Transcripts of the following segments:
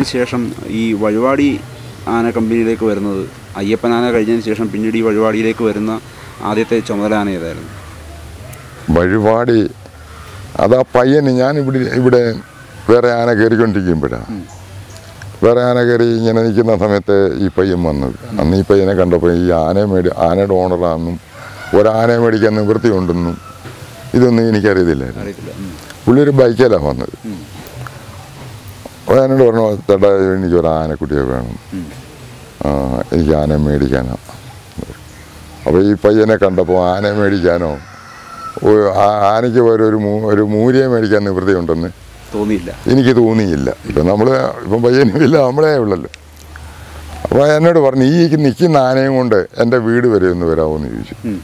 ശേഷം ഈ വഴിപാടി ആന കമ്പനിയിലേക്ക് വരുന്നത് അയ്യപ്പൻ ആന കഴിഞ്ഞതിന് ശേഷം പിന്നീട് ഈ വഴിപാടിയിലേക്ക് വരുന്ന ആദ്യത്തെ ചുമതല ആന ഏതായിരുന്നു വഴിപാടി അതാ പയ്യന് ഞാൻ ഇവിടെ ഇവിടെ വേറെ ആന കയറിക്കൊണ്ടിരിക്കുമ്പോഴാണ് വേറെ ആന കയറി ഇങ്ങനെ നിൽക്കുന്ന സമയത്ത് ഈ പയ്യൻ വന്നത് അന്ന് ഈ പയ്യനെ കണ്ടപ്പോൾ ഈ ആനയെ മേടി ആനയുടെ ഓണറാണെന്നും ഒരാനയെ മേടിക്കാൻ നിവൃത്തി ഉണ്ടെന്നും ഇതൊന്നും എനിക്കറിയത്തില്ലായിരുന്നു അറിയത്തില്ല ഉം. പുള്ളി ഒരു ബൈക്കിലാണ് വന്നത് ഉം. അപ്പോൾ എന്നോട് പറഞ്ഞു ചേട്ടാ എനിക്ക് ഒരു ആനക്കുട്ടിയെ വേണം ഉം. ആ, എനിക്ക് ആനയെ മേടിക്കാനാണ് അപ്പോൾ ഈ പയ്യനെ കണ്ടപ്പോൾ ആനയെ മേടിക്കാനോ ഒരു ആ- ആനയ്ക്ക് പകരം ഒരു മൂ ഒരു മൂരിയെ മേടിക്കാൻ നിവൃത്തി ഉണ്ടെന്ന് തോന്നിയില്ല എനിക്ക് തോന്നിയില്ല ഇപ്പം നമ്മൾ ഇപ്പം പയ്യനും ഇല്ല നമ്മളേ ഉള്ളല്ലോ അപ്പോൾ എന്നോട് പറഞ്ഞു ഈ നിൽക്കുന്ന ആനയും കൊണ്ട് എൻ്റെ വീട് വരെ ഒന്ന് വരാമോ എന്ന് ചോദിച്ചു ഉം.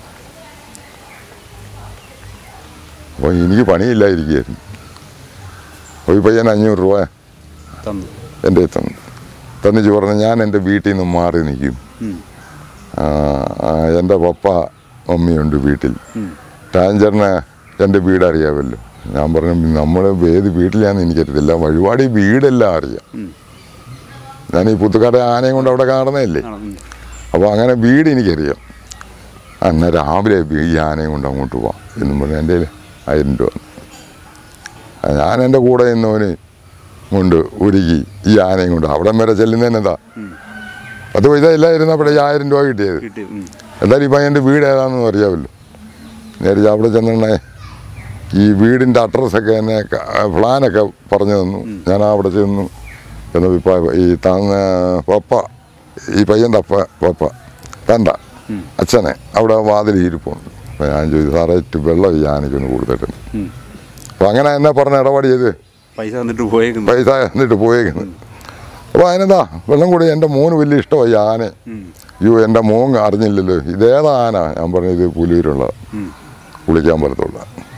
അപ്പോൾ എനിക്ക് പണിയില്ലായിരിക്കുകയായിരുന്നു അപ്പോൾ ഈ പയ്യൻ അഞ്ഞൂറ് രൂപ തന്നു എൻ്റെ കയ്യിൽ തന്നു തന്നിച്ച് പറഞ്ഞു ഞാൻ എൻ്റെ വീട്ടിൽ നിന്ന് മാറി നിൽക്കും ഉം. ആ, ആ, എൻ്റെ പപ്പ മമ്മിയുണ്ട് വീട്ടിൽ ഉം. ടാഞ്ചറിന് എൻ്റെ വീട് അറിയാമല്ലോ ഞാൻ പറഞ്ഞു നമ്മൾ ഏത് വീട്ടിലാണെന്ന് എനിക്കറിയത്തില്ല വഴിപാടി വീടെല്ലാം അറിയാം ഉം. ഞാൻ ഈ പുത്തുക്കാട്ടെ ആനയും കൊണ്ട് അവിടെ കാണുന്നതല്ലേ ആണ്. ഉം. അപ്പോൾ അങ്ങനെ വീട് എനിക്കറിയാം എന്നാൽ രാവിലെ ഈ ആനയും കൊണ്ട് അങ്ങോട്ട് പോവാം എന്നും പറഞ്ഞ് എൻ്റെ കയ്യിൽ ആയിരം രൂപ തന്നു. ആ, ഞാൻ എൻ്റെ കൂടെ നിന്നവന് കൊണ്ട് ഒരുക്കി ഈ ആനയും കൊണ്ട് അവിടം വരെ ചെല്ലുന്നതിനെന്താ ഉം. പത്ത് പൈസ ഇല്ലായിരുന്നപ്പോഴേ ഈ ആയിരം രൂപ കിട്ടിയത് കിട്ടി ഉം. എന്തായാലും ഇപ്പം എൻ്റെ വീട് ഏതാണെന്ന് അറിയാമല്ലോ നേരെ അവിടെ ചെന്നെ ഈ വീടിൻ്റെ അഡ്രസ്സൊക്കെ എന്നെ ക- പ്ലാനൊക്കെ പറഞ്ഞു തന്നു ഞാൻ അവിടെ ചെന്നു എന്നപ്പോൾ ഇപ്പം ഈ തന്ന പപ്പ ഈ പയ്യൻ്റെ അപ്പ പപ്പ തണ്ട അച്ഛനെ അവിടെ വാതിൽ ഇരിപ്പുണ്ട് അപ്പോൾ ഞാൻ ചോദിച്ചു സാറേ ഇറ്റ് വെള്ളം ഈ ആനയ്ക്കൊന്ന് കൊടുത്തിട്ടുണ്ട് ഉം. അപ്പോൾ അങ്ങനെ എന്നെ പറഞ്ഞ ഇടപാട് ചെയ്ത് പൈസ തന്നിട്ട് പോയേക്കുന്നു പൈസ എന്നിട്ട് പോയേക്കുന്നത് അപ്പോൾ അതിനെന്താ വെള്ളം കൂടി എൻ്റെ മോന് വലിയ ഇഷ്ടമായി ആന ഉം. അയ്യോ എൻ്റെ മോൻ അറിഞ്ഞില്ലല്ലോ ഇതേതാ ആന ഞാൻ പറഞ്ഞു ഇത് പുലിയൂരുള്ള ഉം. കുളിക്കാൻ പറ്റത്തുള്ള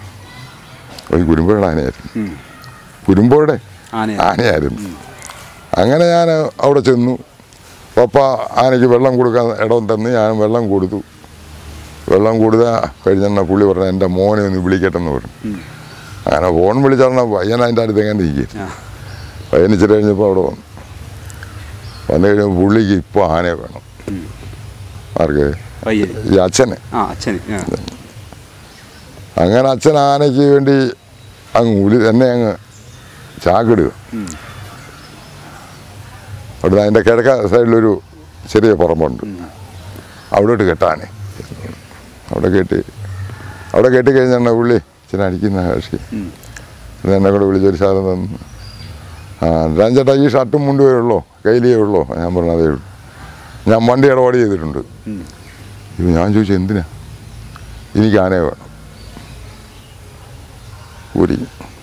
ഒരു കുരുമ്പോഴുടെ ആനയായിരുന്നു ഉം. കുരുമ്പോഴുടെ ആനയാ ആനയായിരുന്നു അങ്ങനെ ഞാൻ അവിടെ ചെന്നു പപ്പ ആനയ്ക്ക് വെള്ളം കൊടുക്കാൻ ഇടം തന്ന് ഞാൻ വെള്ളം കൊടുത്തു വെള്ളം കൊടുത്ത കഴിഞ്ഞെന്ന പുള്ളി പറഞ്ഞു എൻ്റെ മോനെ ഒന്ന് വിളിക്കട്ടെന്ന് പറഞ്ഞു ഉം. അങ്ങനെ ഫോൺ വിളിച്ചാൽ പയ്യൻ അതിൻ്റെ അടുത്ത് എങ്ങനെ ഇരിക്കും ആ. പയ്യൻ ഇച്ചിരി കഴിഞ്ഞപ്പോൾ അവിടെ വന്നു വന്നു കഴിഞ്ഞപ്പോൾ പുള്ളിക്ക് ഇപ്പോൾ ആനയെ വേണം ആർക്ക് പയ്യൻ ഈ അച്ഛന് ആ അച്ഛന് ആ. അങ്ങനെ അച്ഛൻ ആനയ്ക്ക് വേണ്ടി അങ്ങ് ഉലി എന്നെ അങ്ങ് ചാക്കിടുക ഉം. അവിടുന്ന് അതിൻ്റെ കിഴക്ക സൈഡിലൊരു ചെറിയ പറമ്പുണ്ട് അവിടോട്ട് കെട്ടാനേ അവിടെ കെട്ടി അവിടെ കെട്ടി കഴിഞ്ഞാൽ പുള്ളി ഇച്ചിരി അടിക്കുന്ന കക്ഷി ഉം. ഇത് എന്നെ കൂടെ വിളിച്ചൊരു സാധനം തന്നു ആ രാജേട്ടാ ഈ ഷർട്ടും മുണ്ടുമേ ഉള്ളോ കയ്യിലേ ഉള്ളോ ഞാൻ പറഞ്ഞു അതേ ഉള്ളൂ ഞാൻ വണ്ടി ഇടപാട് ചെയ്തിട്ടുണ്ട് ഉം. ഇത് ഞാൻ ചോദിച്ചു എന്തിനാ എനിക്ക് ആനയെ വേണം ഊരി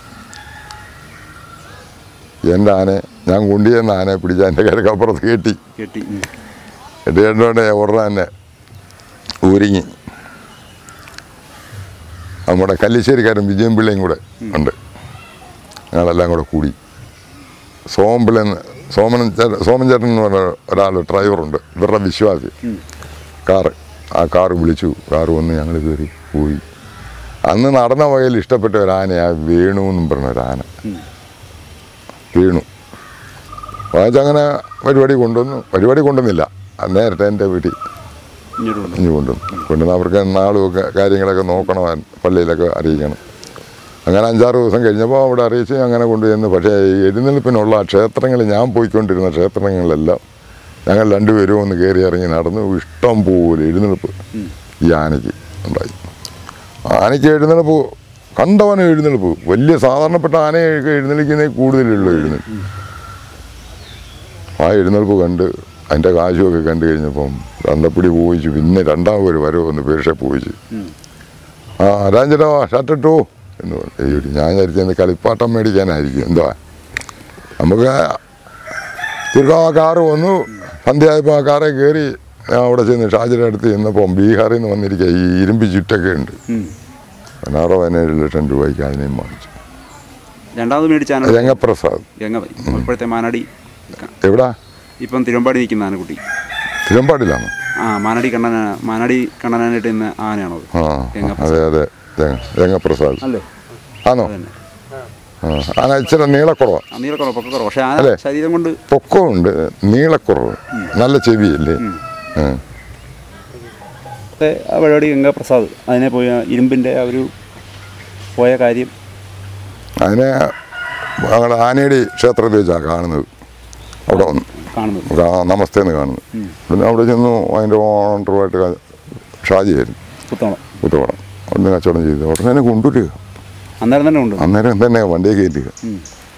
എൻ്റെ ആനയെ ഞാൻ കൊണ്ടുചെന്ന ആനയെ പിടിച്ച എൻ്റെ കിഴക്കപ്പുറത്ത് കെട്ടി കെട്ടി ഉം. കെട്ടി കണ്ടോണ്ട് ഉടനെ തന്നെ ഊരിങ്ങി നമ്മുടെ കല്ലിശ്ശേരിക്കാരൻ വിജയൻ പിള്ളയും കൂടെ ഉണ്ട് ഞങ്ങളെല്ലാം കൂടെ കൂടി സോമപിള്ളൻ സോമൻ ചേട്ടൻ സോമൻ ചേട്ടൻ എന്ന് പറഞ്ഞ ഒരാൾ ഡ്രൈവറുണ്ട് ഇവരുടെ വിശ്വാസി ഉം. കാറ് ആ കാറ് വിളിച്ചു കാറ് വന്ന് ഞങ്ങൾ കയറി പോയി അന്ന് നടന്ന വകയിൽ ഇഷ്ടപ്പെട്ട ഒരു ആനയാ വേണു എന്നും പറഞ്ഞ ഒരു ആന ഉം. വീണു വായിച്ചങ്ങനെ പരിപാടി കൊണ്ടുവന്നു പരിപാടി കൊണ്ടുവന്നില്ല അത് നേരിട്ട് എൻ്റെ വീട്ടിൽ ഇങ്ങോട്ട് കൊണ്ടു ഇഞ്ഞു കൊണ്ടുവന്നു കൊണ്ടുവന്ന് അവർക്ക് നാളുമൊക്കെ കാര്യങ്ങളൊക്കെ നോക്കണം പള്ളിയിലൊക്കെ അറിയിക്കണം അങ്ങനെ അഞ്ചാറ് ദിവസം കഴിഞ്ഞപ്പോൾ അവിടെ അറിയിച്ച് അങ്ങനെ കൊണ്ടുചെന്ന് പക്ഷേ ഈ എഴുന്നള്ളിപ്പിനുള്ള ക്ഷേത്രങ്ങൾ ഞാൻ പോയിക്കൊണ്ടിരുന്ന ക്ഷേത്രങ്ങളിലെല്ലാം ഞങ്ങൾ രണ്ടുപേരും ഒന്ന് കയറി ഇറങ്ങി നടന്നു ഇഷ്ടം പോലെ എഴുന്നള്ളിപ്പ് ഈ ആനയ്ക്ക് ഉണ്ടായി ആനയ്ക്ക് എഴുന്നള്ളിപ്പ് കണ്ടവനെ എഴുന്നള്ളിപ്പ് വലിയ സാധാരണപ്പെട്ട ആനയൊക്കെ എഴുന്നള്ളിക്കുന്നതിൽ കൂടുതലുള്ളൂ എഴുന്നള്ളിപ്പ് ആ എഴുന്നള്ളിപ്പ് കണ്ട് അതിൻ്റെ കാശുമൊക്കെ കണ്ടു കഴിഞ്ഞപ്പം രണ്ടപ്പിടി പോയിച്ചു പിന്നെ രണ്ടാമത് ഒരു വരവ് വന്ന് പേരിഷ പോയിച്ചു ഉം. ആ രാജേട്ടാ ഷർട്ടിട്ടോ എന്ന് പറഞ്ഞു "ഏയ് ഒരു ഞാൻ വിചാരിച്ചത് കളിപ്പാട്ടം മേടിക്കാനായിരിക്കും എന്താ നമുക്ക് ചുരുക്കം ആ കാറ് വന്നു സന്ധ്യയായപ്പോൾ ആ കാറെ കയറി ഞാൻ അവിടെ ചെന്ന് ഷാജിയുടെ അടുത്ത് ചെന്നപ്പം ബീഹാറിൽ നിന്ന് വന്നിരിക്കുക ഈ ഇരുമ്പി ചുറ്റൊക്കെ ഉണ്ട് ഉം. പതിനാറോ പതിനേഴ് ലക്ഷം രൂപയ്ക്ക് അതിനെയും വാങ്ങിച്ചു രണ്ടാമത് മേടിച്ച ആന രംഗപ്രസാദ് ഗംഗ ഇപ്പോഴത്തെ മാനാടി എവിടാ ഇപ്പം തിരുവമ്പാടി നിൽക്കുന്ന ആനക്കുട്ടി തിരുമ്പാടിലാണോ ആ മാനാടി കണ്ണന മാനാടി കണ്ണനാനായിട്ട് ഇന്ന് ആനയാണോ അത് ആ രംഗപ്രസാദ്. അതെ അതെ രംഗ- രംഗപ്രസാദ് അല്ലേ ആണോ അതന്നെ ആ, ആന ഇച്ചിരി നീളക്കുറവാണ് ആ, നീളക്കുറവ് പൊക്കക്കുറവ് പക്ഷേ ആ അല്ലേ? ശരീരം കൊണ്ട് പൊക്കമുണ്ട് നീളക്കുറവ് നല്ല ചെവിയല്ലേ ആ. ത്തെ ആ പരിപാടി ഗംഗാപ്രസാദ് അതിനെ പോയ ഇരുമ്പിൻ്റെ ആ ഒരു പോയ കാര്യം അതിനെ ഞങ്ങൾ ആനയുടെ ക്ഷേത്രത്തിൽ വെച്ചാണ് കാണുന്നത് അവിടെ വന്ന് കാണുന്നത് കാ- നമസ്തേ എന്ന് കാണുന്നത് പിന്നെ അവിടെ ചെന്നു അതിൻ്റെ ഓണറുമായിട്ട് ക- ഷാജിയായിരുന്നു കുത്തോളം കുത്തവടം അവിടുന്ന് കച്ചവടം ചെയ്തു ഉടനെ തന്നെ കൊണ്ടുവരിക അന്നേരം തന്നെ ഉണ്ട് അന്നേരം തന്നെ വണ്ടിയെ കയറ്റുക ഉം.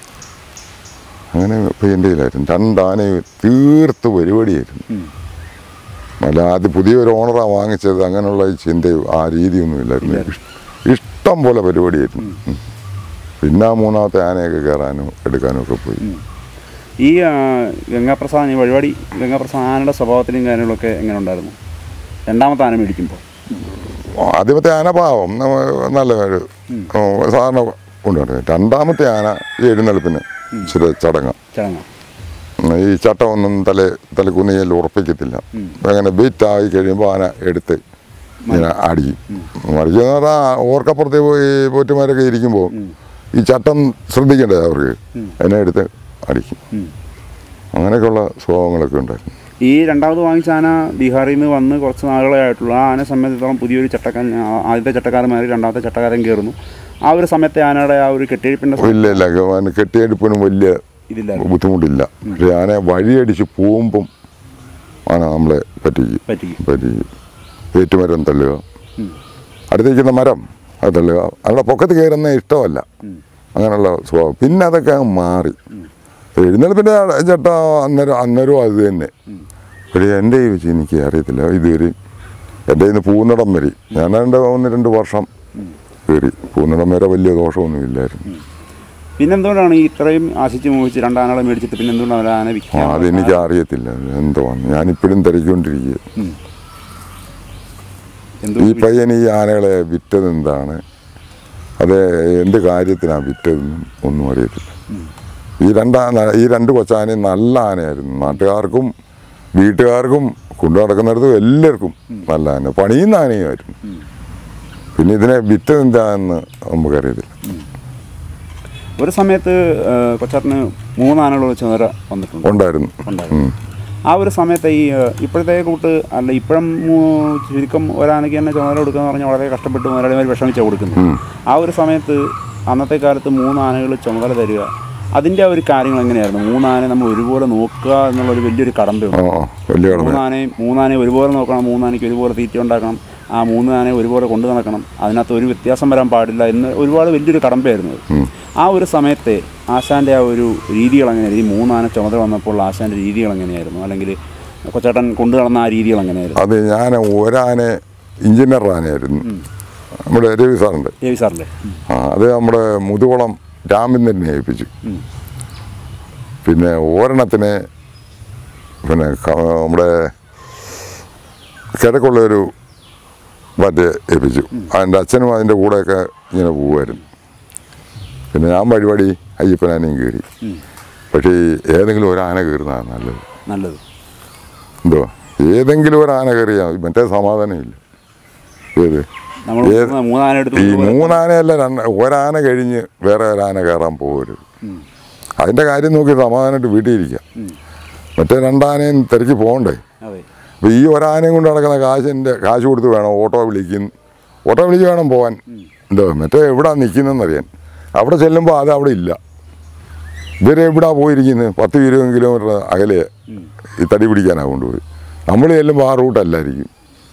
അങ്ങനെ പെയിൻ്റെയിലായിരുന്നു രണ്ടാനയും തീർത്ത് പരിപാടിയായിരുന്നു ഉം. അല്ല ആദ്യം പുതിയൊരു ഓണറാണ് വാങ്ങിച്ചത് അങ്ങനെയുള്ള ഈ ചിന്തയും ആ രീതിയൊന്നും ഇല്ലായിരുന്നു ഇഷ്- ഇഷ്ടം പോലെ പരിപാടിയായിരുന്നു ഉം. പിന്നെ ആ മൂന്നാമത്തെ ആനയൊക്കെ കയറാനും എടുക്കാനും ഒക്കെ പോയി ഈ ആ, ഗംഗാപ്രസാദ് ഈ വഴിപാടി ഗംഗാപ്രസാദ് ആനയുടെ സ്വഭാവത്തിലും കാര്യങ്ങളൊക്കെ എങ്ങനെ ഉണ്ടായിരുന്നു രണ്ടാമത്തെ ആന മേടിക്കുമ്പോൾ ആദ്യമത്തെ ആന പാവം നമ്മ- നല്ല ഒരു ഓ, സാധാരണ കൊണ്ടുവരുന്നത് രണ്ടാമത്തെ ആന ഈ എഴുന്നള്ളിപ്പിന് ഇച്ചിരി ചടങ്ങ ചടങ്ങ ഈ ചട്ടമൊന്നും തല തലക്കുന്നിയിൽ ഉറപ്പിക്കത്തില്ല അങ്ങനെ ബീറ്റ് ആയി കഴിയുമ്പോൾ ആന എടുത്ത് ഇങ്ങനെ അടിക്കും മറിച്ചെന്ന് പറഞ്ഞാൽ ഓർക്കപ്പുറത്ത് പോയി പോറ്റുമാരൊക്കെ ഇരിക്കുമ്പോൾ ഈ ചട്ടം ശ്രദ്ധിക്കണ്ടേ അവർക്ക് അതിനെ എടുത്ത് അടിക്കും ഉം. അങ്ങനെയൊക്കെയുള്ള സ്വഭാവങ്ങളൊക്കെ ഉണ്ടായിരുന്നു ഈ രണ്ടാമത് വാങ്ങിച്ച ആന ബീഹാറിൽ നിന്ന് വന്ന് കുറച്ച് നാളുകളെ ആയിട്ടുള്ളൂ ആ ആനയെ സംബന്ധിച്ചിടത്തോളം പുതിയൊരു ചട്ടക്കാരൻ ആ- ആദ്യത്തെ ചട്ടക്കാരൻ മാറി രണ്ടാമത്തെ ചട്ടക്കാരൻ കയറുന്നു ആ ഒരു സമയത്തെ ആനയുടെ ആ ഒരു കെട്ടിഴിപ്പിൻ്റെ ഇല്ല ഇല്ല അവന് കെട്ടിയെടുപ്പിനും വലിയ ഇതില്ലായിരുന്നു ബുദ്ധിമുട്ടില്ല പക്ഷേ ആന വഴിയടിച്ച് പോകുമ്പം ആന നമ്മളെ പറ്റിക്കും പറ്റിക്കും പറ്റിക്കും ഏറ്റുമരം തള്ളുക ഉം. അടുത്തേക്കുന്ന മരം അത് തള്ളുക അവിടെ പൊക്കത്ത് കയറുന്ന ഇഷ്ടമല്ല ഉം. അങ്ങനെയുള്ള സ്വഭാവം പിന്നെ അതൊക്കെ അങ്ങ് മാറി എഴുന്നേൽപ്പിൻ്റെ ചേട്ടാ അന്നേരം അന്നേരവും അത് തന്നെ പക്ഷേ എൻ്റെ ഈ വെച്ച് എനിക്ക് അറിയത്തില്ല ഇതുവരെ എൻ്റെ ഇന്ന് പൂന്നിടം വരെ ഞാൻ രണ്ട് ഒന്ന് രണ്ട് വർഷം കയറി പൂന്നിടം വരെ വലിയ ദോഷമൊന്നും ഇല്ലായിരുന്നു പിന്നെ എന്തുകൊണ്ടാണ് ഈ ഇത്രയും ആശിച്ച് മോഹിച്ച് രണ്ട് ആനകളെ മേടിച്ചിട്ട് പിന്നെ എന്തുകൊണ്ടാണ് അവർ ആന ആ, വിൽക്കുക അതെനിക്ക് അറിയത്തില്ല എന്തുവാന്ന് ഞാനിപ്പോഴും തിരക്കൊണ്ടിരിക്കുക ഈ എന്തുകൊണ്ട് പയ്യൻ ഈ ആനകളെ വിറ്റത് എന്താണ് അത് എന്ത് കാര്യത്തിനാണ് വിറ്റതെന്നും ഒന്നും അറിയത്തില്ല ഈ രണ്ടാ ഈ രണ്ട് കൊച്ചാനയും നല്ല ആനയായിരുന്നു നാട്ടുകാർക്കും വീട്ടുകാർക്കും കൊണ്ടു നടക്കുന്നിടത്തും എല്ലാവർക്കും നല്ല ആന പണിയുന്ന ആനയുമായിരുന്നു പിന്നെ ഇതിനെ വിറ്റത് എന്താണെന്ന് നമുക്കറിയത്തില്ല ഒരു സമയത്ത് ആ, കൊച്ചാട്ടന് മൂന്ന് ആനകൾ വെച്ച് നേരെ വന്നിട്ടുണ്ട് ഉണ്ടായിരുന്നു ഉണ്ടായിരുന്നു ആ ഒരു സമയത്ത് ഈ ആ, ഇപ്പോഴത്തെ കൂട്ട് അല്ല ഇപ്പോഴും മൂ- ചുരുക്കം ഒരാനയ്ക്ക് തന്നെ ചുമതല കൊടുക്കുക എന്ന് പറഞ്ഞാൽ വളരെ കഷ്ടപ്പെട്ട് മുതലാളിമാർ വിഷമിച്ചാണ് കൊടുക്കുന്നത് ആ ഒരു സമയത്ത് അന്നത്തെ കാലത്ത് മൂന്ന് ആനകൾ ചുമതല തരിക അതിൻ്റെ ആ ഒരു കാര്യങ്ങൾ എങ്ങനെയായിരുന്നു മൂന്നാനെ നമ്മൾ ഒരുപോലെ നോക്കുക എന്നുള്ളൊരു വലിയൊരു കടമ്പയുണ്ട് ആ വലിയ കടമ മൂന്നാനയും മൂന്നാനയെ ഒരുപോലെ നോക്കണം മൂന്നാനയ്ക്ക് ഒരുപോലെ തീറ്റ ഉണ്ടാക്കണം ആ മൂന്ന് ആനയെ ഒരുപോലെ കൊണ്ടു നടക്കണം അതിനകത്ത് ഒരു വ്യത്യാസം വരാൻ പാടില്ല എന്ന് ഒരുപാട് വലിയൊരു കടമ്പയായിരുന്നു അത്. ആ ഒരു സമയത്തെ ആശാൻ്റെ ആ ഒരു രീതികൾ എങ്ങനെയായിരുന്നു ഈ മൂന്നാന ചുമതല വന്നപ്പോൾ ആശാൻ്റെ രീതികൾ എങ്ങനെയായിരുന്നു അല്ലെങ്കിൽ കൊച്ചേട്ടൻ കൊണ്ടു നടന്ന ആ രീതികൾ എങ്ങനെയായിരുന്നു അത് ഞാൻ ഒരാനെ എഞ്ചിനീയർ ആനയായിരുന്നു നമ്മുടെ രവി സാറുണ്ട് എ വി സാറിൻ്റെ ആ അത് നമ്മുടെ മുതുകുളം രാമചന്ദ്രനെ ഏൽപ്പിച്ചു ഉം. പിന്നെ ഓരണത്തിന് പിന്നെ ക- നമ്മുടെ കിഴക്കുള്ള ഒരു മറ്റേ ഏൽപ്പിച്ചു അതിൻ്റെ അച്ഛനും അതിൻ്റെ കൂടെയൊക്കെ ഇങ്ങനെ പോവുമായിരുന്നു പിന്നെ ഞാൻ വഴിപാടി അയ്യപ്പനാനയും കയറി പക്ഷേ ഈ ഏതെങ്കിലും ഒരു ആന കയറുന്നതാണ് നല്ലത് നല്ലത് എന്തോ ഏതെങ്കിലും ഒരു ആന കയറിയാൽ മറ്റേ സമാധാനമില്ല ഏത് നമ്മൾ ഏത്? മൂന്നാന എടുത്ത് ഈ കൊണ്ടുപോയി- മൂന്നാനയല്ല രണ്ട് ഒരാന കഴിഞ്ഞ് വേറെ ഒരാന കയറാൻ പോകരുത് ഉം. അതിൻ്റെ കാര്യം നോക്കി സമാധാനമായിട്ട് വീട്ടിൽ ഇരിക്കാം മറ്റേ രണ്ടാനയും തിരക്കി പോകണ്ടേ അതെ അപ്പോൾ ഈ ഒരാനയും കൊണ്ട് നടക്കുന്ന കാശിൻ്റെ കാശ് കൊടുത്ത് വേണം ഓട്ടോ വിളിക്കും ഓട്ടോ വിളിച്ച് വേണം പോകാൻ എന്തോ മറ്റേ എവിടാ നിൽക്കുന്നതെന്നറിയാൻ അവിടെ ചെല്ലുമ്പോൾ അത് അവിടെ ഇല്ല ഇവരെ എവിടാ പോയിരിക്കുന്നത് പത്ത് ഇരുപത് കിലോമീറ്റർ അകലെ ഈ തടി പിടിക്കാനാണ് കൊണ്ടുപോയി നമ്മൾ ചെല്ലുമ്പോൾ ആ റൂട്ടല്ലായിരിക്കും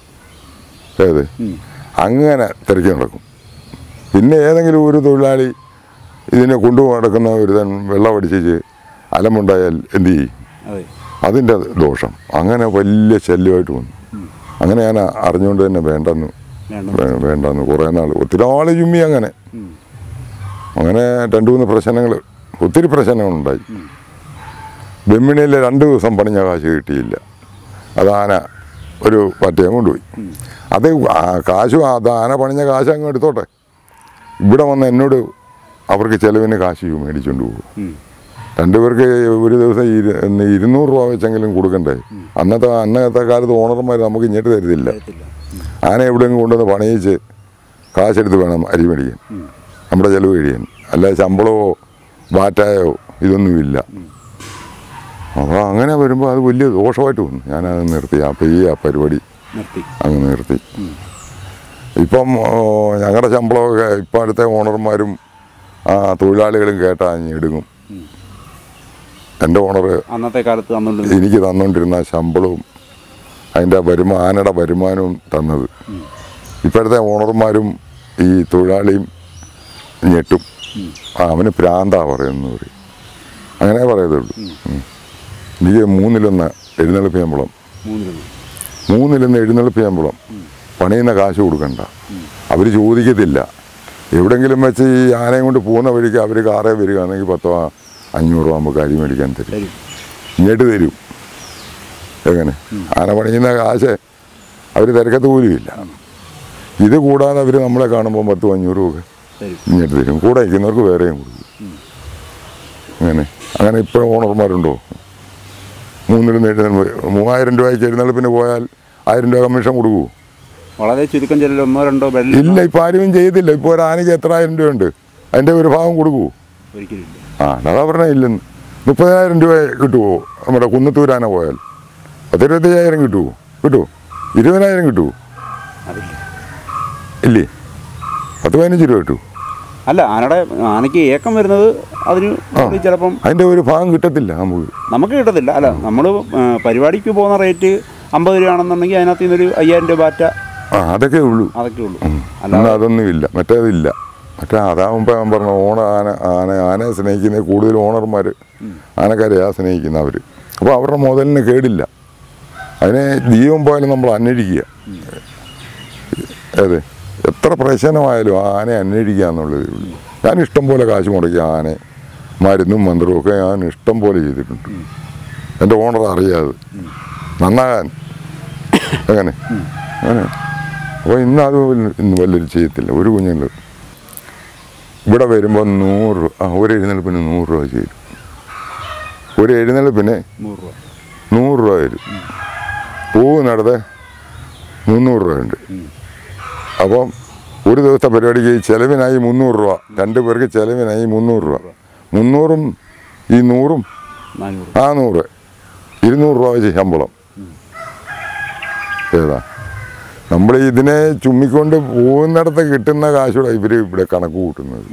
ഏത് അങ്ങനെ തിരക്കി നടക്കും പിന്നെ ഏതെങ്കിലും ഒരു തൊഴിലാളി ഇതിനെ കൊണ്ടു നടക്കുന്ന ഒരുതൻ വെള്ളം അടിച്ച് അലമുണ്ടായാൽ എന്ത് ചെയ്യും അതെ അതിൻ്റെ ദോഷം അങ്ങനെ വലിയ ശല്യമായിട്ട് വന്നു അങ്ങനെ ഞാൻ അറിഞ്ഞുകൊണ്ട് തന്നെ വേണ്ടെന്ന് വേണ്ട വേ- വേണ്ടെന്ന് കുറേ നാൾ ഒത്തിരി ആൾ ചുമ്മി അങ്ങനെ ഉം. അങ്ങനെ രണ്ട് മൂന്ന് പ്രശ്നങ്ങൾ ഒത്തിരി പ്രശ്നങ്ങളുണ്ടായി ബെമ്മിണിയിൽ രണ്ട് ദിവസം പണിഞ്ഞ കാശ് കിട്ടിയില്ല അത് ആന ഒരു പറ്റയം കൊണ്ടുപോയി അത് ആ കാശ് അത് ആന പണിഞ്ഞ കാശ് അങ്ങ് എടുത്തോട്ടെ ഇവിടെ വന്ന് എന്നോട് അവർക്ക് ചിലവിന് കാശ് മേടിച്ചുകൊണ്ട് പോകും ഉം. രണ്ടുപേർക്ക് ഒരു ദിവസം ഇരു- ഇന്ന് ഇരുന്നൂറ് രൂപ വെച്ചെങ്കിലും കൊടുക്കണ്ടേ അന്നത്തെ അന്നത്തെ കാലത്ത് ഓണർമാർ നമുക്ക് ഇങ്ങോട്ട് തരുന്നില്ല അറിയത്തില്ല ആന എവിടെയെങ്കിലും കൊണ്ടുവന്ന് പണിയിച്ച് കാശെടുത്ത് വേണം അരി മേടിക്കാൻ നമ്മുടെ ചിലവ് കഴിയാൻ അല്ല ശമ്പളമോ ബാറ്റായോ ഇതൊന്നുമില്ല അപ്പോൾ അങ്ങനെ വരുമ്പോൾ അത് വലിയ ദോഷമായിട്ട് വന്നു ഞാനത് നിർത്തി അപ്പോൾ ഈ ആ പരിപാടി നിർത്തി അങ്ങ് നിർത്തി ഇപ്പം ഞങ്ങളുടെ ശമ്പളമൊക്കെ ഇപ്പം അടുത്ത ഓണർമാരും ആ തൊഴിലാളികളും കേട്ടാ അങ്ങ് എടുക്കും എൻ്റെ ഓണർ അന്നത്തെ കാലത്ത് തന്നുകൊണ്ട് എനിക്ക് തന്നുകൊണ്ടിരുന്ന ശമ്പളവും അതിൻ്റെ വരുമാ ആനയുടെ വരുമാനവും തന്നത് ഇപ്പോഴത്തെ ഓണർമാരും ഈ തൊഴിലാളിയും ഞെട്ടും ആ അവന് പ്രാന്താ പറയുന്നു പറയും അങ്ങനെ പറയത്തുള്ളൂ ഉം. എനിക്ക് മൂന്നിലൊന്ന് എഴുന്നള്ളിപ്പ് ശമ്പളം മൂന്നിരുന്നു മൂന്നിലൊന്ന് എഴുന്നള്ളിപ്പ് ശമ്പളം പണിയുന്ന കാശ് കൊടുക്കണ്ട അവർ ചോദിക്കത്തില്ല എവിടെങ്കിലും വെച്ച് ഈ ആനയും കൊണ്ട് പോകുന്ന വഴിക്ക് അവർ കാറേ വരികയാണെങ്കിൽ പത്തോ അഞ്ഞൂറ് രൂപ നമുക്ക് അരി മേടിക്കാൻ തരും തരും ഇങ്ങോട്ട് തരും എങ്ങനെ ആന പണിയുന്ന കാശ് അവർ തിരക്കത്ത് പോലുമില്ല ഇത് കൂടാതെ അവർ നമ്മളെ കാണുമ്പോൾ പത്തും അഞ്ഞൂറും ഒക്കെ തരും ഇങ്ങോട്ട് തരും കൂടെ നിൽക്കുന്നവർക്ക് വേറെയും കൊടുക്കും അങ്ങനെ അങ്ങനെ ഇപ്പോൾ ഓണർമാരുണ്ടോ മൂന്നിലും എഴുന്നേൽപ്പ് മൂവായിരം രൂപയ്ക്ക് എഴുന്നേൽപ്പിന് പോയാൽ ആയിരം രൂപ കമ്മീഷൻ കൊടുക്കുമോ വളരെ ചുരുക്കം ചിലർ ഒന്നോ രണ്ടോ വെള്ളം ഇല്ല ഇപ്പം ആരും ചെയ്തില്ല ഇപ്പോൾ ഒരു ആനയ്ക്ക് എത്ര ആയിരം രൂപയുണ്ട് അതിൻ്റെ ഒരു ഭാഗം കൊടുക്കുമോ ഒരിക്കലും ഇല്ല ആ അതാ പറഞ്ഞ ഇല്ലെന്ന് മുപ്പതിനായിരം രൂപ കിട്ടുമോ നമ്മുടെ കുന്നത്തൂരാന പോയാൽ പത്തിരുപത്തയ്യായിരം കിട്ടുമോ കിട്ടുമോ ഇരുപതിനായിരം കിട്ടുമോ അതില്ല ഇല്ലേ പത്ത് പതിനഞ്ച് രൂപ കിട്ടുമോ അല്ല ആനയുടെ ആനയ്ക്ക് ഏക്കം വരുന്നത് അതിന് ചിലപ്പം അതിൻ്റെ ഒരു ഭാഗം കിട്ടത്തില്ല നമുക്ക് നമുക്ക് കിട്ടത്തില്ല അല്ല നമ്മൾ പരിപാടിക്ക് പോകുന്ന റേറ്റ് അമ്പത് രൂപയാണെന്നുണ്ടെങ്കിൽ അതിനകത്ത് നിന്നൊരു അയ്യായിരം രൂപ ബാറ്റ ആ അതൊക്കെ ഉള്ളൂ അതൊക്കെ ഉള്ളൂ അല്ല അതൊന്നുമില്ല മറ്റേതില്ല മറ്റേ അതാകുമ്പോൾ ഞാൻ പറഞ്ഞ ഓണ ആന ആന ആനയെ സ്നേഹിക്കുന്ന കൂടുതൽ ഓണർമാർ ആനക്കാരെയാ സ്നേഹിക്കുന്ന അവർ അപ്പോൾ അവരുടെ മുതലിന് കേടില്ല അതിനെ ജീവൻ പോയാലും നമ്മൾ അന്വേഷിക്കുക അതെ എത്ര പ്രശ്നമായാലും ആ ആനയെ അന്വേഷിക്കുക എന്നുള്ളതേ ഉള്ളൂ ഞാൻ ഇഷ്ടം പോലെ കാശ് മുടക്കി ആനയെ മരുന്നും മന്ത്രവും ഒക്കെ ഞാൻ ഇഷ്ടം പോലെ ചെയ്തിട്ടുണ്ട് എൻ്റെ ഓണർ അറിയാതെ നന്നാകാൻ അങ്ങനെ അങ്ങനെ അപ്പോൾ ഇന്ന് അത് വല്ല- ഇന്ന് വല്ലൊരു ചെയ്യത്തില്ല ഒരു കുഞ്ഞുങ്ങൾ ഇവിടെ വരുമ്പോൾ നൂറ് രൂപ ആ ഒരു എഴുന്നേൽപ്പിന് നൂറ് രൂപ ചെയ്യും ഒരു എഴുന്നേൽപ്പിന് നൂറ് രൂപ നൂറ് രൂപ തരും പോകുന്നിടത്ത് മുന്നൂറ് രൂപ ഉണ്ട് അപ്പം ഒരു ദിവസത്തെ പരിപാടിക്ക് ചിലവിനായി മുന്നൂറ് രൂപ രണ്ട് പേർക്ക് ചിലവിനായി മുന്നൂറ് രൂപ മുന്നൂറും ഈ നൂറും നാനൂറ് നാനൂറ് ഇരുന്നൂറ് രൂപ വെച്ച് ശമ്പളം ഏതാ നമ്മൾ ഇതിനെ ചുമ്മിക്കൊണ്ട് പോകുന്നിടത്ത് കിട്ടുന്ന കാശൂടെ ഇവർ ഇവിടെ കണക്ക് കൂട്ടുന്നത്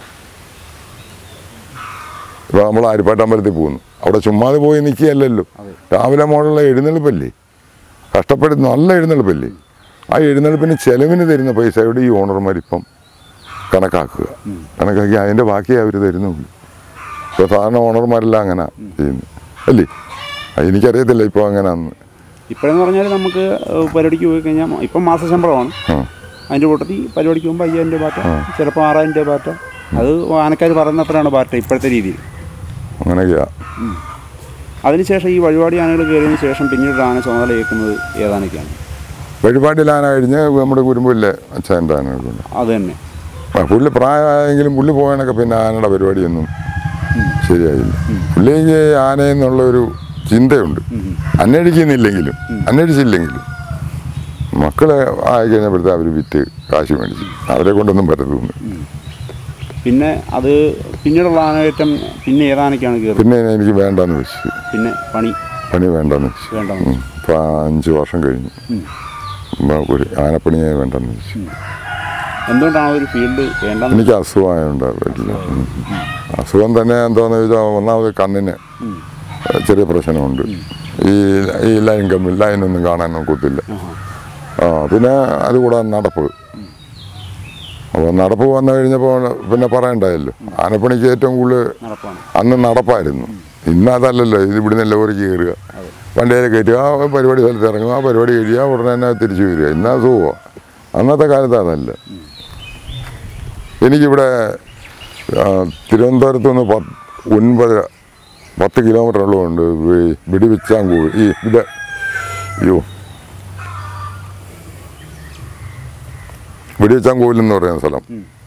ഇപ്പോൾ നമ്മൾ ആരിപ്പാട്ടമ്പലത്തിൽ പോകുന്നു അവിടെ ചുമ്മാതെ പോയി നിൽക്കുകയല്ലല്ലോ രാവിലെ മോളുള്ള എഴുന്നള്ളിപ്പല്ലേ കഷ്ടപ്പെടുന്ന നല്ല എഴുന്നള്ളിപ്പല്ലേ ആ എഴുന്നള്ളിപ്പിന് ചെലവിന് തരുന്ന പൈസയോട് ഈ ഓണർമാർ ഇപ്പം കണക്കാക്കുക കണക്കാക്കി അതിൻ്റെ ബാക്കിയേ അവർ തരുന്നുള്ളൂ ഇപ്പോൾ സാധാരണ ഓണർമാരെല്ലാം അങ്ങനെ ചെയ്യുന്നത് അല്ലേ അത് എനിക്കറിയത്തില്ല ഇപ്പോൾ അങ്ങനെയാന്ന് ഇപ്പോഴെന്ന് പറഞ്ഞാൽ നമുക്ക് ഏഹ്, പരിപാടിക്ക് പോയി കഴിഞ്ഞാൽ ഇപ്പം മാസശമ്പളമാണ് ആ അതിൻ്റെ കൂട്ടത്തിൽ പരിപാടിക്ക് പോകുമ്പോൾ അയ്യായിരം രൂപ ബാറ്റ ചിലപ്പോൾ ആറായിരം രൂപ ബാറ്റ അത് ആനക്കാർ പറയുന്നത്രയാണ് ബാറ്റ ഇപ്പോഴത്തെ രീതിയിൽ അങ്ങനെയൊക്കെയാ അതിനുശേഷം ഈ വഴിപാടി ആനകൾ കയറിയതിന് ശേഷം പിന്നീട് ആന ചുമതല ഏൽക്കുന്നത് ഏതാനൊക്കെയാണ് വഴിപാടിലാന കഴിഞ്ഞ് നമ്മുടെ കുരുമ്പില്ലേ അച്ഛൻ്റെ ആനകളുണ്ട് അത് തന്നെ ആ പുള്ളി പ്രായമായെങ്കിലും പുള്ളി പോകാനൊക്കെ പിന്നെ ആനയുടെ പരിപാടിയൊന്നും ശരിയായില്ല പുള്ളിക്ക് ആനയെന്നുള്ള ഒരു ചിന്തയുണ്ട് അന്വേഷിക്കുന്നില്ലെങ്കിലും അന്വേഷിച്ചില്ലെങ്കിലും മക്കളെ ആയി കഴിഞ്ഞപ്പോഴത്തെ അവർ വിറ്റ് കാശ് മേടിച്ചു അവരെ കൊണ്ടൊന്നും പറ്റത്തൊന്നും പിന്നെ അത് പിന്നീടുള്ള ആനകയറ്റം പിന്നെ ഏതാനൊക്കെയാണ് കയറുന്നത് പിന്നെ എനിക്ക് വേണ്ടെന്ന് വെച്ചു പിന്നെ പണി പണി വേണ്ടെന്ന് വെച്ചു വേണ്ടെന്ന് ഉം. ഇപ്പൊ അഞ്ച് വർഷം കഴിഞ്ഞു ഉം, ഒരു ആനപ്പണിയെ വേണ്ടെന്ന് വെച്ചു എന്തുകൊണ്ടാണ് ഒരു ഫീൽഡ് വേണ്ടെന്ന് എനിക്ക് അസുഖമായുണ്ടാവില്ല അസുഖം തന്നെ എന്താണെന്ന് ചോദിച്ചാൽ ഒന്നാമത് കണ്ണിന് ചെറിയ പ്രശ്നമുണ്ട് ഈ ഈ ലൈൻ കമ്മി ലൈനൊന്നും കാണാൻ ഒക്കത്തില്ല ആ പിന്നെ അതുകൂടാതെ നടപ്പ് അപ്പോൾ നടപ്പ് വന്നു കഴിഞ്ഞപ്പോൾ പിന്നെ പറയണ്ടായല്ലോ ആനപ്പണിക്ക് ഏറ്റവും കൂടുതൽ നടപ്പാണ് അന്ന് നടപ്പായിരുന്നു ഇന്ന് അതല്ലല്ലോ ഇത് ഇവിടുന്ന് ലോറിക്ക് കയറുക വണ്ടിയിൽ കയറ്റുക ആ പരിപാടി സ്ഥലത്ത് ഇറങ്ങുക ആ പരിപാടി കഴിയുക ഉടനെ തന്നെ തിരിച്ചു വരിക ഇന്ന് അസുഖമോ അന്നത്തെ കാലത്ത് അതല്ല എനിക്കിവിടെ ആ, തിരുവനന്തപുരത്ത് നിന്ന് പത്ത് ഒൻപത് പത്ത് കിലോമീറ്റർ ഉള്ളതുകൊണ്ട് വെടിവെച്ചാങ്കൂട് ഈ ഇവിടെ അയ്യോ വെടിവെച്ചാങ്കോവിൽ എന്ന് പറയുന്ന സ്ഥലം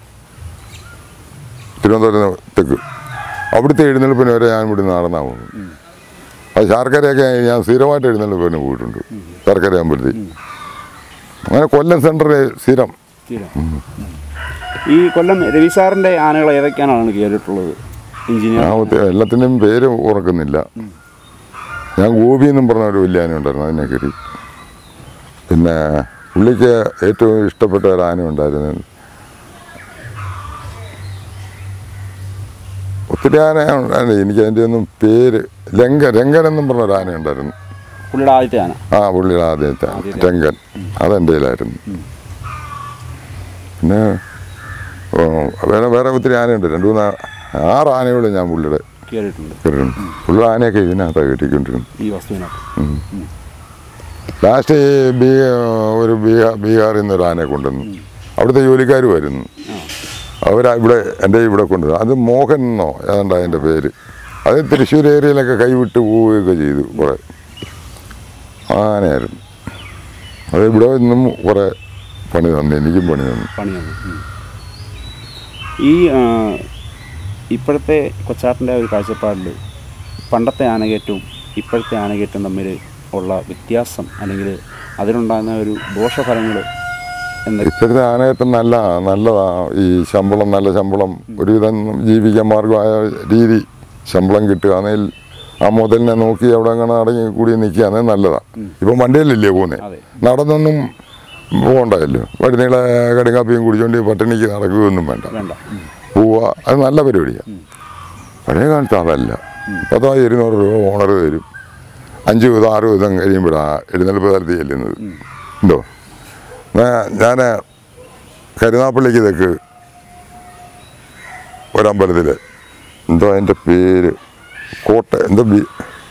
തിരുവനന്തപുരത്തേക്ക് അവിടുത്തെ എഴുന്നള്ളിപ്പിന് വരെ ഞാൻ ഇവിടെ നടന്നാ പോകുന്നത് അത് ശർക്കരയൊക്കെ ഞാൻ സ്ഥിരമായിട്ട് എഴുന്നള്ളിപ്പിന് പോയിട്ടുണ്ട് ശർക്കര അമ്പലത്തിൽ അങ്ങനെ കൊല്ലം സെൻറ്ററിൽ സ്ഥിരം തീരാ ഈ കൊല്ലം രവി സാറിൻ്റെ ആനകൾ ഏതൊക്കെയാണാണ് കയറിയിട്ടുള്ളത് എഞ്ചിനീയർ ആ ഒത്തി- എല്ലാത്തിൻ്റെയും പേര് ഓർക്കുന്നില്ല ഞാൻ ഗോപി എന്നും പറഞ്ഞ ഒരു വലിയ ആന ഉണ്ടായിരുന്നു അതിനെ കയറി പിന്നെ പുള്ളിക്ക് ഏറ്റവും ഇഷ്ടപ്പെട്ട ഒരു ആന ഉണ്ടായിരുന്നു ഒത്തിരി ആന ഉണ്ടായിരുന്നു എനിക്ക് അതിൻ്റെ ഒന്നും പേര് രംഗ രംഗൻ എന്നും പറഞ്ഞ ഒരു ആന ഉണ്ടായിരുന്നു പുള്ളിയുടെ ആദ്യത്തെ ആന ആ പുള്ളിയുടെ ആദ്യത്തെ ആദ്യത്തെ. രംഗൻ അതെൻ്റെ കയ്യിലായിരുന്നു പിന്നെ ഓ, വേറെ വേറെ ഒത്തിരി ആനയുണ്ട് രണ്ട് മൂന്ന് ആറ് ആനകൾ ഞാൻ പുള്ളിയുടെ കയറിയിട്ടുണ്ട് കയറിയിട്ടുണ്ട് പുള്ളിയുടെ ആനയൊക്കെ ഇതിനകത്താണ് കെട്ടിക്കൊണ്ടിരുന്നത് ഈ വസ്തുവിനകത്ത് ലാസ്റ്റ് ഈ ബീ ഒരു ബീഹാർ ബീഹാറിൽ നിന്ന് ഒരു ആനയെ കൊണ്ടുവന്നു അവിടുത്തെ ജോലിക്കാർ വരുന്നു അവരാ ഇവിടെ എൻ്റെ ഇവിടെ കൊണ്ടുവന്നു അത് മോഹൻ എന്നോ ഏതാണ്ട് അതിൻ്റെ പേര് അത് തൃശ്ശൂർ ഏരിയയിലൊക്കെ കൈവിട്ട് പോവുകയൊക്കെ ചെയ്തു കുറേ ആനയായിരുന്നു അത് ഇവിടെ നിന്നും കുറേ പണി തന്നു എനിക്കും പണി തന്നു പണിയാണ് ഉം. ഈ ആ, ഇപ്പോഴത്തെ കൊച്ചാട്ടിൻ്റെ ഒരു കാഴ്ചപ്പാടിൽ പണ്ടത്തെ ആനകയറ്റവും ഇപ്പോഴത്തെ ആനകയറ്റവും തമ്മിൽ ഉള്ള വ്യത്യാസം അല്ലെങ്കിൽ അതിനുണ്ടാകുന്ന ഒരു ദോഷഫലങ്ങൾ എന്തൊക്കെ ഇപ്പോഴത്തെ ആനയേറ്റം നല്ല നല്ലതാ ഈ ശമ്പളം നല്ല ശമ്പളം ഒരുവിധം ജീവിക്കാൻ മാർഗമായ രീതി ശമ്പളം കിട്ടുകയാണെങ്കിൽ ആ മുതലിനെ നോക്കി അവിടെ അങ്ങനെ അടങ്ങി കൂടി നിൽക്കുകയാണെങ്കിൽ നല്ലതാണ് ഇപ്പം വണ്ടിയിലല്ലേ പോകുന്നത് അതെ. നടന്നൊന്നും പോകണ്ടല്ലോ വഴുന്നീളെ കടുങ്കാപ്പിയും കുടിച്ചോണ്ട് പട്ടിണിക്ക് നടക്കുകയൊന്നും വേണ്ട വേണ്ട ഉം. പോവുക അത് നല്ല പരിപാടിയാണ് പഴയ കാലത്ത് അതല്ല പത്തോ ഇരുന്നൂറ് രൂപ ഓണർ തരും അഞ്ച് വിധം ആറ് വിധം കഴിയുമ്പോഴാണ് എഴുന്നേൽപ്പ് തലത്തിൽ ചെല്ലുന്നത് ഉണ്ടോ ഞാൻ കരുനാപ്പള്ളിക്ക് തെക്ക് ഒരമ്പലത്തിൽ എന്തോ അതിൻ്റെ പേര് കോട്ട എന്തോ ബി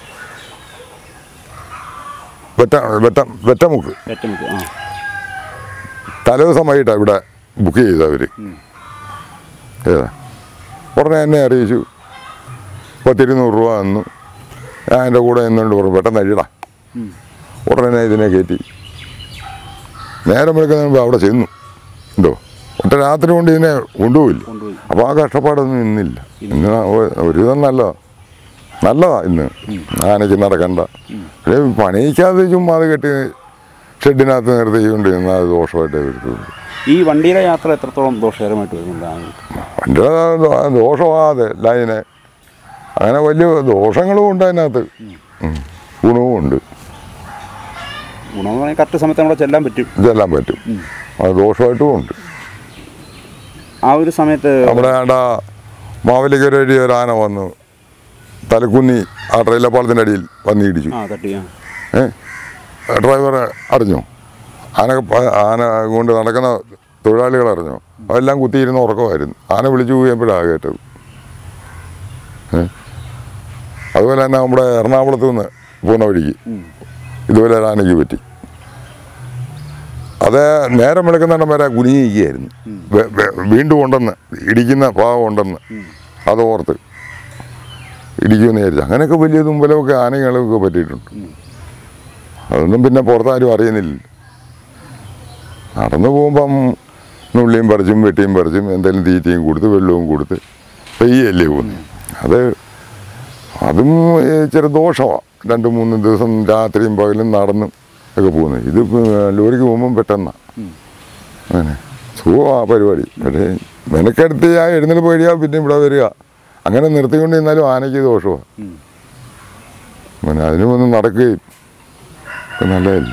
വെറ്റ വെറ്റ വെറ്റമുക്ക് ഏറ്റവും ആ തലേദിവസമായിട്ടാണ് ഇവിടെ ബുക്ക് ചെയ്തവർ ഏതാ ഉടനെ എന്നെ അറിയിച്ചു പത്തിരുന്നൂറ് രൂപ തന്നു ഞാൻ എൻ്റെ കൂടെ നിന്നുകൊണ്ട് പറഞ്ഞു പെട്ടെന്ന് എഴുതാ ഉം. ഉടനെ ഇതിനെ കയറ്റി നേരം വെളുക്കുന്ന മുമ്പ് അവിടെ ചെന്നു എന്തോ ഒറ്റ രാത്രി കൊണ്ട് ഇതിനെ കൊണ്ടുപോയില്ല കൊണ്ടുപോയി അപ്പോൾ ആ കഷ്ടപ്പാടൊന്നും ഇന്നില്ല ഇന്ന് ഒ- ഒരുവിധം നല്ലതാ നല്ലതാ ഇന്ന് ആനയ്ക്ക് നടക്കണ്ട പക്ഷേ പണിയിക്കാതെ ചുമ്മാ അത് കെട്ടി ഷെഡിനകത്ത് നിർത്തിക്കൊണ്ട് നിന്നാൽ അത് ദോഷമായിട്ടേ വരത്തുള്ളൂ ഈ വണ്ടിയുടെ യാത്ര എത്രത്തോളം ദോഷകരമായിട്ട് വരുന്നുണ്ട് ആനകൾക്ക് വണ്ടിയുടെ ദോ- ദോഷമാകാതെ ലൈന് അങ്ങനെ വലിയ ദോഷങ്ങളും ഉണ്ട് അതിനകത്ത് ഉം. ഗുണവും ഉണ്ട് ഗുണമെന്ന് പറഞ്ഞാൽ കറക്റ്റ് സമയത്ത് നമ്മളെ ചെല്ലാൻ പറ്റും ഇതെല്ലാം പറ്റും അത് ദോഷമായിട്ടും ഉണ്ട് ആ ഒരു സമയത്ത് നമ്മുടെ ആണ്ട മാവലിക്കര വഴി ഒരു ആന വന്നു തലക്കുന്നി ആ ട്രെയിലർ പാളത്തിൻ്റെ അടിയിൽ വന്ന് ഇടിച്ചു ആ തട്ടി ആ ഏ ഡ്രൈവർ അറിഞ്ഞോ ആന പ- ആന കൊണ്ട് നടക്കുന്ന തൊഴിലാളികൾ അറിഞ്ഞോ അതെല്ലാം കുത്തിയിരുന്ന് ഉറക്കമായിരുന്നു ആന വിളിച്ചു പോയപ്പോഴാണ് കേട്ടത് ഏ അതുപോലെ തന്നെ നമ്മുടെ എറണാകുളത്ത് നിന്ന് പോകുന്ന വഴിക്ക് ഉം. ഇതുപോലെ ഒരു ആനയ്ക്ക് പറ്റി അത് നേരം വെളുക്കുന്നിടം വരെ കുനിയിരിക്കുകയായിരുന്നു വെ- വെ- വീണ്ടും ഉണ്ടെന്ന് ഇടിക്കുന്ന ഭാവം ഉണ്ടെന്ന് അത് ഓർത്ത് ഇടിക്കുമെന്ന് വിചാരിച്ചു അങ്ങനെയൊക്കെ വലിയ തുമ്പലമൊക്കെ ആനകളൊക്കെ പറ്റിയിട്ടുണ്ട് അതൊന്നും പിന്നെ പുറത്താരും അറിയുന്നില്ല നടന്നു പോകുമ്പം നുള്ളിയും പറിച്ചും വെട്ടിയും പറിച്ചും എന്തെങ്കിലും തീറ്റയും കൊടുത്ത് വെള്ളവും കൊടുത്ത് പെയ്യല്ലേ പോകുന്നത് അത് അതും ഏ, ചെറു ദോഷമാണ് രണ്ട് മൂന്ന് ദിവസം രാത്രിയും പകലും നടന്ന് ഒക്കെ പോകുന്നത് ഇത് ഇപ്പൊ ലോറിക്ക് പോകുമ്പം പെട്ടെന്നാണ് അങ്ങനെ സുഖമാണ് ആ പരിപാടി പക്ഷേ മെനക്കെടുത്ത് ആ എഴുന്നേൽപ്പ് കഴിയുക പിന്നെ ഇവിടെ വരിക അങ്ങനെ നിർത്തിക്കൊണ്ട് നിന്നാലും ആനയ്ക്ക് ദോഷമാണ് ഉം. പിന്നെ അതിനും ഒന്ന് നടക്കുകയും ഒക്കെ നല്ലതല്ലേ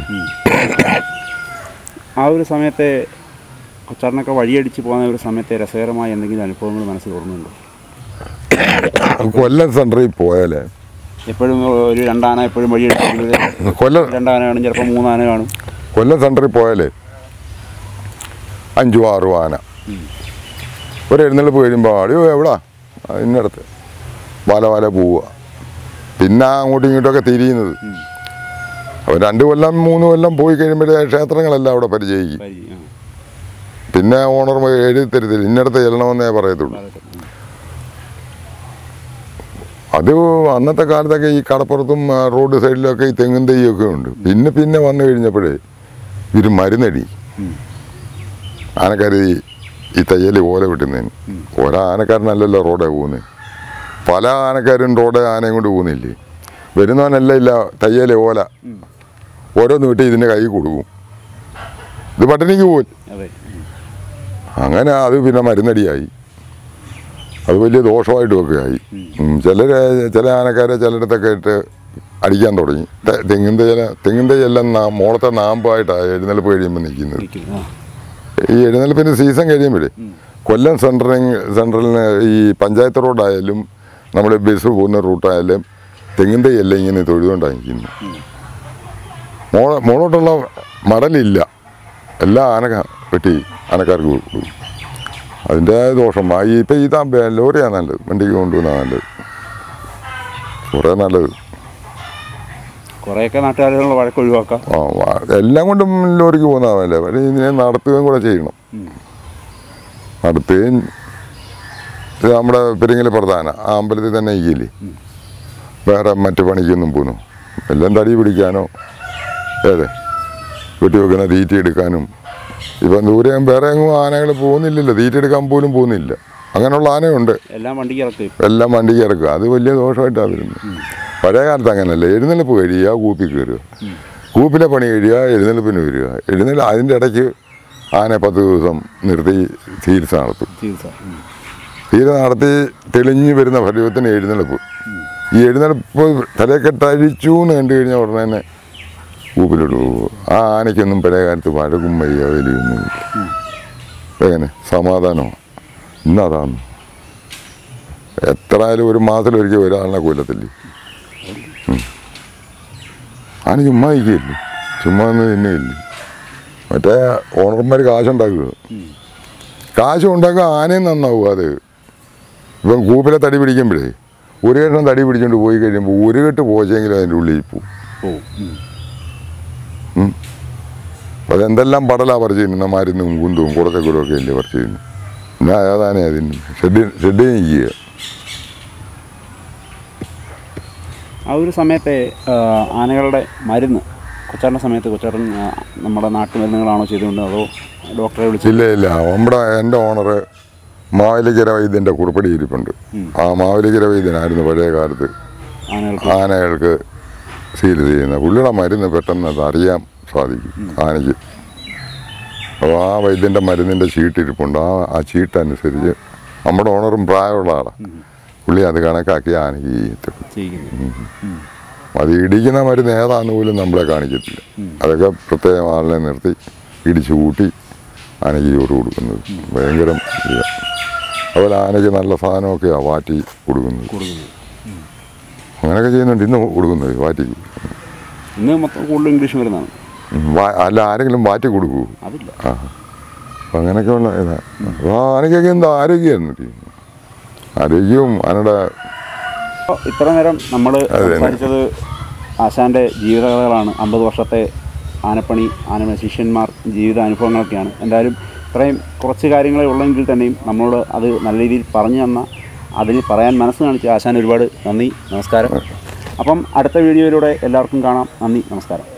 ആ ഒരു സമയത്തെ കൊച്ചാറിനൊക്കെ വഴിയടിച്ച് പോകുന്ന ഒരു സമയത്തെ രസകരമായ എന്തെങ്കിലും അനുഭവങ്ങൾ മനസ്സിൽ ഓർമ്മയുണ്ടോ കൊല്ലം സെൻറ്ററിൽ പോയാലേ എപ്പോഴും ഒരു രണ്ടാന എപ്പോഴും വഴിയടിച്ച് കൊല്ലം രണ്ടാന കാണും ചിലപ്പോൾ മൂന്നാന കാണും കൊല്ലം സെൻറ്ററിൽ പോയാലേ അഞ്ചും ആറും ആന ഒരു എഴുന്നള്ളിപ്പ് കഴിയുമ്പോൾ അടിയോ എവിടാ ആ, ഇന്നടത്ത് വല വല പോവുക പിന്നെ അങ്ങോട്ടും ഇങ്ങോട്ടൊക്കെ തിരിയുന്നത് അപ്പോൾ രണ്ട് കൊല്ലം മൂന്ന് കൊല്ലം പോയി കഴിയുമ്പോഴേ ക്ഷേത്രങ്ങളെല്ലാം അവിടെ പരിചയിക്കും വരി, ആ. പിന്നെ ഓണർ എഴുതി തരത്തില്ല ഇന്നടത്ത് ചെല്ലണമെന്നേ പറയത്തുള്ളൂ ഉം. അത് അന്നത്തെ കാലത്തൊക്കെ ഈ കടപ്പുറത്തും ആ, റോഡ് സൈഡിലൊക്കെ ഈ തെങ്ങും തെയ്യൊക്കെ ഉണ്ട് പിന്നെ പിന്നെ വന്നു കഴിഞ്ഞപ്പോഴേ ഇവർ മരുന്നടി ഉം. ആനക്കാർ ഈ ഈ തയ്യൽ ഓല വെട്ടുന്നതിന് ഓരോ ആനക്കാരനല്ലല്ലോ റോഡേ പോകുന്നത് പല ആനക്കാരും റോഡേ ആനയും കൊണ്ട് പോകുന്നില്ലേ വരുന്നവനെല്ലാം ഇല്ല തയ്യൽ ഓല ഓരോന്ന് വിട്ട് ഇതിൻ്റെ കൈ കൊടുക്കും ഇത് പട്ടിണിക്ക് പോലും അതെ ഉം. അങ്ങനെ അത് പിന്നെ മരുന്നടിയായി അത് വലിയ ദോഷമായിട്ടുമൊക്കെ ആയി ചിലർ ചില ആനക്കാരെ ചിലയിടത്തൊക്കെ ഇട്ട് അടിക്കാൻ തുടങ്ങി തെ- തെങ്ങിൻ്റെ ചില തെങ്ങിൻ്റെ എല്ലാം നാ മോളത്തെ നാമ്പായിട്ടാണ് എഴുന്നേൽപ്പ് കഴിയുമ്പോൾ നിൽക്കുന്നത് ഇരിക്കുന്നു. ആ. ഈ എഴുന്നേൽപ്പിൻ്റെ സീസൺ കഴിയുമ്പോഴേ കൊല്ലം സെൻട്രലിങ് സെൻട്രലിന് ഈ പഞ്ചായത്ത് റോഡായാലും നമ്മൾ ബസ് പോകുന്ന റൂട്ടായാലും തെങ്ങിൻ്റെ എല്ലാം ഇങ്ങനെ തൊഴുതുകൊണ്ടാണ് നിൽക്കുന്നത് മോള മോളോട്ടുള്ള മടലില്ല എല്ലാം ആന വെട്ടി ആനക്കാർക്ക് കൊടുക്കും അതിൻ്റെ ദോഷം ആ ഈ ഇപ്പം ഇതാ ബേ- ലോറിയാണ് നല്ലത് വണ്ടിക്ക് കൊണ്ടുപോകുന്നതാണ് നല്ലത് കുറേ നല്ലത് കുറേയൊക്കെ നാട്ടുകാരുടെ വഴക്ക് ഒഴിവാക്കാം ആ വാ- എല്ലാം കൊണ്ടും ലോറിക്ക് പോകുന്നതല്ലേ പക്ഷേ ഇതിനെ നടത്തുകയും കൂടെ ചെയ്യണം നടത്തുകയും ഇത് നമ്മുടെ പെരിങ്ങൽ പ്രധാന ആ അമ്പലത്തിൽ തന്നെ ഇല്ലേ വേറെ മറ്റു പണിക്കൊന്നും പോകുന്നു എല്ലാം തടി പിടിക്കാനോ ഏതെ വെട്ടി വെക്കുന്ന തീറ്റ എടുക്കാനും ഇപ്പം ദൂരെ വേറെ എങ്ങും ആനകൾ പോകുന്നില്ലല്ലോ തീറ്റ എടുക്കാൻ പോലും പോകുന്നില്ല അങ്ങനെയുള്ള ആനയുണ്ട് എല്ലാം വണ്ടിക്ക് ഇറക്കും എല്ലാം വണ്ടിക്ക് ഇറക്കുക അത് വലിയ ദോഷമായിട്ടാണ് വരുന്നത് പഴയ കാലത്ത് അങ്ങനല്ല എഴുന്നള്ളിപ്പ് കഴിയുക കൂപ്പി കയറുക കൂപ്പിലെ പണി കഴിയുക എഴുന്നള്ളിപ്പിന് വരിക എഴുന്നള്ളി അതിൻ്റെ ഇടയ്ക്ക് ആന പത്ത് ദിവസം നിർത്തി ചികിത്സ നടത്തും ചികിത്സ ഉം. തീരെ നടത്തി തെളിഞ്ഞു വരുന്ന പരുവത്തിന് എഴുന്നള്ളിപ്പ് ഈ എഴുന്നള്ളിപ്പ് തലക്കെട്ടഴിച്ചു എന്ന് കണ്ടു കഴിഞ്ഞാൽ ഉടനെ തന്നെ കൂപ്പിലോട്ട് പോകും ആ ആനയ്ക്കൊന്നും പഴയ കാലത്ത് വഴകും വയ്യ വലിയൊന്നും എങ്ങനെ സമാധാനമോ ഇന്നതാണ് എത്ര ആയാലും ഒരു മാസത്തിലൊരിക്കൽ ഒരാളിനെ കൊല്ലത്തില്ലേ ഉം. ആന ചുമ്മാ ഇരിക്കുകയില്ലേ ചുമ്മാ ഒന്ന് തിന്നുകയില്ലേ മറ്റേ ഓണർമാർ കാശുണ്ടാക്കുക കാശ് ഉണ്ടാക്കുക ആനയും നന്നാവും അത് ഇപ്പം കൂപ്പിലെ തടി പിടിക്കുമ്പോഴേ ഒരു കെട്ടം തടി പിടിച്ചുകൊണ്ട് പോയി കഴിയുമ്പോൾ ഒരു കെട്ട് പോച്ചെങ്കിലും അതിൻ്റെ ഉള്ളിൽ പോവും പോവും ഉം. അപ്പം അതെന്തെല്ലാം പടലാ പറിച്ചു തിന്നുന്ന മരുന്നും കുന്തവും കുടച്ചക്കൂടും ഒക്കെ അല്ലേ പറിച്ചു തിന്നു ഞാൻ ഏതാനെ അതിന് ഷെഡ് ഷെഡ് നിൽക്കുക ആ ഒരു സമയത്തെ ആ, ആനകളുടെ മരുന്ന് കൊച്ചാറിൻ്റെ സമയത്ത് കൊച്ചാറൻ ആ, നമ്മുടെ നാട്ടുമരുന്നുകളാണോ ചെയ്തുകൊണ്ട് അതോ ഡോക്ടറെ വിളിച്ച് ഇല്ല ഇല്ല നമ്മുടെ എൻ്റെ ഓണർ മാവേലിക്കര വൈദ്യൻ്റെ കുറിപ്പടി ഇരിപ്പുണ്ട് ആ മാവേലിക്കര വൈദ്യനായിരുന്നു പഴയ കാലത്ത് ആനകൾക്ക് ആനകൾക്ക് ചികിത്സ ചെയ്യുന്നത് പുള്ളിയുടെ മരുന്ന് പെട്ടെന്ന് അത് അറിയാൻ സാധിക്കും ആനയ്ക്ക് അപ്പോൾ ആ വൈദ്യൻ്റെ മരുന്നിൻ്റെ ചീട്ട് ഇരിപ്പുണ്ട് ആ ആ ചീട്ടനുസരിച്ച് നമ്മുടെ ഓണറും പ്രായമുള്ള ആളാണ് പുള്ളി അത് കണക്കാക്കി ആനയ്ക്ക് ചെയ്യത്തുള്ളൂ ചെയ്യിക്കുന്നത് അത് ഇടിക്കുന്ന മരുന്ന് ഏതാന്ന് പോലും നമ്മളെ കാണിക്കത്തില്ല അതൊക്കെ പ്രത്യേകം ആളിനെ നിർത്തി ഇടിച്ചു കൂട്ടി ആനയ്ക്ക് ചോറ് കൊടുക്കുന്നത് ഭയങ്കരം ഇതാ. അതുപോലെ ആനയ്ക്ക് നല്ല സാധനമൊക്കെയാണ് വാറ്റി കൊടുക്കുന്നത് കൊടുക്കുന്നത് അങ്ങനെയൊക്കെ ചെയ്യുന്നുണ്ട് ഇന്ന് കൊടുക്കുന്നത് വാറ്റി ഇന്ന് മൊത്തം കൂടുതൽ ഇംഗ്ലീഷ് മരുന്നാണ് ഉം, വാ- അല്ല ആരെങ്കിലും വാറ്റി കൊടുക്കൂ അതില്ല ആ അപ്പം അങ്ങനെയൊക്കെയുള്ള ഇതാ അപ്പോൾ ആനയ്ക്കൊക്കെ എന്താ ആരോഗ്യമായിരുന്നു ആരോഗ്യവും ആനയുടെ അപ്പോൾ ഇത്ര നേരം നമ്മൾ അതെ. സംസാരിച്ചത് ആശാൻ്റെ ജീവിതകഥകളാണ് അമ്പത് വർഷത്തെ ആനപ്പണി ആന ശിഷ്യന്മാർ ജീവിത അനുഭവങ്ങളൊക്കെയാണ് എന്തായാലും ഇത്രയും കുറച്ച് കാര്യങ്ങളെ ഉള്ളെങ്കിൽ തന്നെയും നമ്മളോട് അത് നല്ല രീതിയിൽ പറഞ്ഞു തന്ന അതിന് പറയാൻ മനസ്സ് കാണിച്ച ആശാൻ ഒരുപാട് നന്ദി നമസ്കാരം അപ്പം അടുത്ത വീഡിയോയിലൂടെ എല്ലാവർക്കും കാണാം നന്ദി നമസ്കാരം